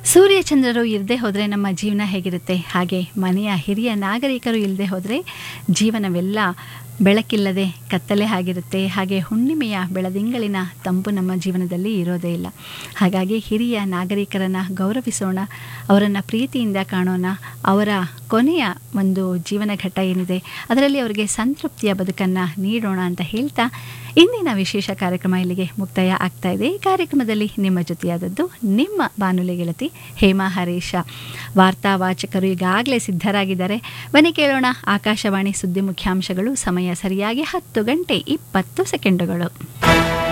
ಸೂರ್ಯಚಂದ್ರರು ಇಲ್ಲದೆ ಹೋದರೆ ನಮ್ಮ ಜೀವನ ಹೇಗಿರುತ್ತೆ ಹಾಗೆ ಮನೆಯ ಹಿರಿಯ ನಾಗರಿಕರು ಇಲ್ಲದೆ ಹೋದರೆ ಜೀವನವೆಲ್ಲ ಬೆಳಕಿಲ್ಲದೆ ಕತ್ತಲೆ ಆಗಿರುತ್ತೆ ಹಾಗೆ ಹುಣ್ಣಿಮೆಯ ಬೆಳದಿಂಗಳಿನ ತಂಪು ನಮ್ಮ ಜೀವನದಲ್ಲಿ ಇರೋದೇ ಇಲ್ಲ ಹಾಗಾಗಿ ಹಿರಿಯ ನಾಗರಿಕರನ್ನು ಗೌರವಿಸೋಣ ಅವರನ್ನು ಪ್ರೀತಿಯಿಂದ ಕಾಣೋಣ ಅವರ ಕೊನೆಯ ಒಂದು ಜೀವನ ಘಟ್ಟ ಏನಿದೆ ಅದರಲ್ಲಿ ಅವರಿಗೆ ಸಂತೃಪ್ತಿಯ ಬದುಕನ್ನು ನೀಡೋಣ ಅಂತ ಹೇಳ್ತಾ ಇಂದಿನ ವಿಶೇಷ ಕಾರ್ಯಕ್ರಮ ಇಲ್ಲಿಗೆ ಮುಕ್ತಾಯ ಆಗ್ತಾ ಇದೆ ಈ ಕಾರ್ಯಕ್ರಮದಲ್ಲಿ ನಿಮ್ಮ ಜೊತೆಯಾದದ್ದು ನಿಮ್ಮ ಬಾನುಲಿ ಗೆಳತಿ ಹೇಮಾ ಹರೀಶ ವಾರ್ತಾವಾಚಕರು ಈಗಾಗಲೇ ಸಿದ್ಧರಾಗಿದ್ದಾರೆ ಬನ್ನಿ ಕೇಳೋಣ ಆಕಾಶವಾಣಿ ಸುದ್ದಿ ಮುಖ್ಯಾಂಶಗಳು ಸಮಯ ಸರಿಯಾಗಿ ಹತ್ತು ಗಂಟೆ ಇಪ್ಪತ್ತು ಸೆಕೆಂಡುಗಳು